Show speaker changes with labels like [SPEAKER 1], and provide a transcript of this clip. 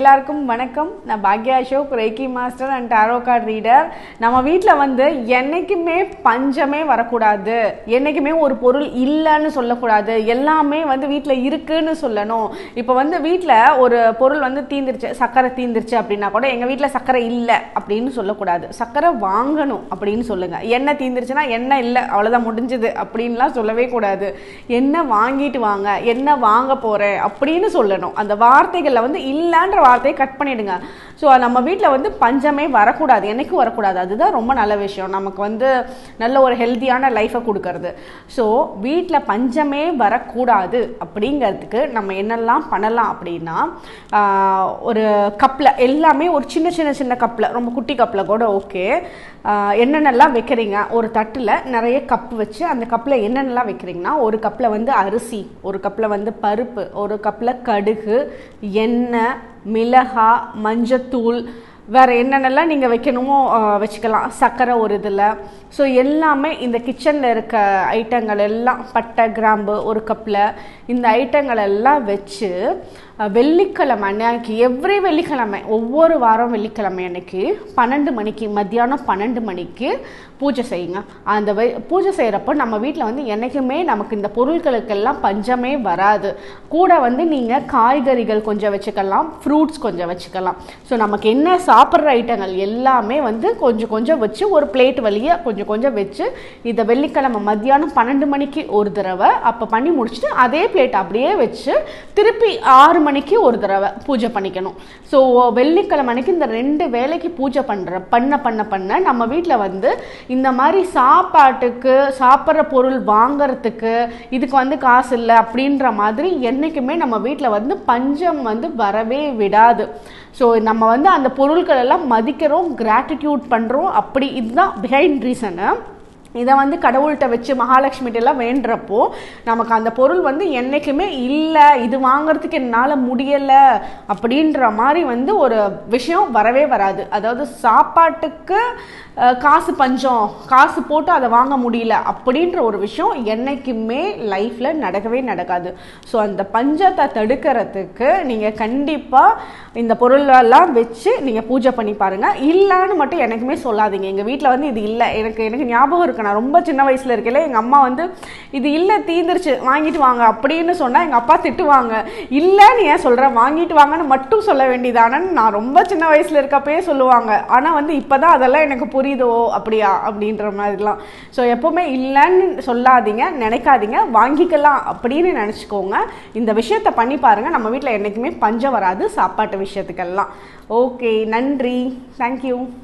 [SPEAKER 1] எல்லாருக்கும் வணக்கம் நான் பாக்யா Ashok reiki master and tarot card reader நம்ம வீட்டில் வந்து என்னைக்குமே பஞ்சமே வரக்கூடாது என்னைக்குமே ஒரு பொருள் இல்லைன்னு சொல்லக்கூடாது எல்லாமே வந்து வீட்டில் இருக்குன்னு சொல்லணும் இப்போ வந்து வீட்டில் ஒரு பொருள் வந்து தீந்துருச்சு சர்க்கரை தீந்துருச்சு அப்படின்னா கூட எங்கள் வீட்டில் சர்க்கரை இல்லை அப்படின்னு சொல்லக்கூடாது சர்க்கரை வாங்கணும் அப்படின்னு சொல்லுங்க எண்ணெய் தீந்துருச்சுன்னா எண்ணெய் இல்லை அவ்வளோதான் முடிஞ்சது அப்படின்லாம் சொல்லவே கூடாது எண்ணெய் வாங்கிட்டு வாங்க எண்ணெய் வாங்க போகிறேன் அப்படின்னு சொல்லணும் அந்த வார்த்தைகளில் வந்து இல்லைன்ற வார்த்தையை கட் பண்ணிடுங்க ஸோ நம்ம வீட்டில் வந்து பஞ்சமே வரக்கூடாது என்னைக்கும் வரக்கூடாது அதுதான் ரொம்ப நல்ல விஷயம் நமக்கு வந்து நல்ல ஒரு ஹெல்த்தியான லைஃப்பை கொடுக்கறது ஸோ வீட்டில் பஞ்சமே வரக்கூடாது அப்படிங்கிறதுக்கு நம்ம என்னெல்லாம் பண்ணலாம் அப்படின்னா ஆஹ், ஒரு கப்பில் எல்லாமே ஒரு சின்ன சின்ன சின்ன கப்பில் ரொம்ப குட்டி கப்பில் கூட ஓகே என்னென்னலாம் வைக்கிறீங்க ஒரு தட்டில் நிறைய கப் வச்சு அந்த கப்பில் என்னென்னலாம் வைக்கிறீங்கன்னா ஒரு கப்பில் வந்து அரிசி ஒரு கப்பில் வந்து பருப்பு ஒரு கப்பில் கடுகு எண்ணெய் மிளகா மஞ்சத்தூள் வேறு என்னென்னலாம் நீங்கள் வைக்கணுமோ ஆஹ், வச்சுக்கலாம் சர்க்கரை ஒரு இதில் ஸோ எல்லாமே இந்த கிச்சனில் இருக்க ஐட்டங்கள் எல்லாம் பட்டை கிராம்பு ஒரு கப்பில் இந்த ஐட்டங்கள் எல்லாம் வச்சு அஹ், வெள்ளிக்கிழமை அன்னைக்கு எவ்ரி வெள்ளிக்கிழமை ஒவ்வொரு வாரம் வெள்ளிக்கிழமை அன்னைக்கு பன்னெண்டு மணிக்கு மத்தியானம் பன்னெண்டு மணிக்கு பூஜை செய்யுங்க அந்த வை- பூஜை செய்கிறப்போ நம்ம வீட்டில் வந்து என்றைக்குமே நமக்கு இந்த பொருட்களுக்கெல்லாம் பஞ்சமே வராது கூட வந்து நீங்கள் காய்கறிகள் கொஞ்சம் வச்சுக்கலாம் ஃப்ரூட்ஸ் கொஞ்சம் வச்சுக்கலாம் ஸோ நமக்கு என்ன சாப்பிட்ற ஐட்டங்கள் எல்லாமே வந்து கொஞ்சம் கொஞ்சம் வச்சு ஒரு பிளேட் வழியாக கொஞ்சம் கொஞ்சம் வச்சு இதை வெள்ளிக்கிழமை மத்தியானம் பன்னெண்டு மணிக்கு ஒரு தடவை அப்போ பண்ணி முடிச்சுட்டு அதே பிளேட் அப்படியே வச்சு திருப்பி ஆறு மணிக்கு ஒரு தடவை பூஜை பண்ணிக்கணும் ஸோ வெள்ளிக்கிழமை அன்னைக்கு இந்த ரெண்டு வேலைக்கு பூஜை பண்ணுற பண்ண பண்ண பண்ண நம்ம வீட்டில் வந்து இந்த மாதிரி சாப்பாட்டுக்கு சாப்பிட்ற பொருள் வாங்குறதுக்கு இதுக்கு வந்து காசு இல்லை அப்படின்ற மாதிரி என்றைக்குமே நம்ம வீட்டில் வந்து பஞ்சம் வந்து வரவே விடாது ஸோ நம்ம வந்து அந்த பொருட்கள் எல்லாம் மதிக்கிறோம் கிராட்டிடியூட் பண்ணுறோம் அப்படி இதுதான் பிஹைண்ட் ரீசனு இதை வந்து கடவுள்கிட்ட வச்சு மகாலட்சுமிகிட்ட எல்லாம் வேண்டுறப்போ நமக்கு அந்த பொருள் வந்து என்றைக்குமே இல்லை இது வாங்குறதுக்கு என்னால் முடியலை அப்படின்ற மாதிரி வந்து ஒரு விஷயம் வரவே வராது அதாவது சாப்பாட்டுக்கு அஹ், காசு பஞ்சம் காசு போட்டு அதை வாங்க முடியல அப்படின்ற ஒரு விஷயம் என்றைக்குமே லைஃப்பில் நடக்கவே நடக்காது ஸோ அந்த பஞ்சத்தை தடுக்கிறதுக்கு நீங்கள் கண்டிப்பாக இந்த பொருளெல்லாம் வச்சு நீங்கள் பூஜை பண்ணி பாருங்கள் இல்லைன்னு மட்டும் எனக்குமே சொல்லாதீங்க எங்கள் வீட்டில் வந்து இது இல்லை எனக்கு எனக்கு ஞாபகம் இருக்கு நான் ரொம்ப சின்ன வயசில் இருக்கையில எங்கள் அம்மா வந்து இது இல்லை தீந்துருச்சு வாங்கிட்டு வாங்க அப்படின்னு சொன்னால் எங்கள் அப்பா திட்டுவாங்க இல்லைன்னு ஏன் சொல்கிறேன் வாங்கிட்டு வாங்கன்னு மட்டும் சொல்ல வேண்டியதானன்னு நான் ரொம்ப சின்ன வயசில் இருக்கப்பயே சொல்லுவாங்க ஆனால் வந்து இப்போ தான் அதெல்லாம் எனக்கு புரியுதோ அப்படியா அப்படின்ற மாதிரிலாம் ஸோ எப்போவுமே இல்லைன்னு சொல்லாதீங்க நினைக்காதீங்க வாங்கிக்கலாம் அப்படின்னு நினச்சிக்கோங்க இந்த விஷயத்த பண்ணி பாருங்கள் நம்ம வீட்டில் என்றைக்குமே பஞ்சம் வராது சாப்பாட்டு விஷயத்துக்கெல்லாம் ஓகே நன்றி தேங்க்யூ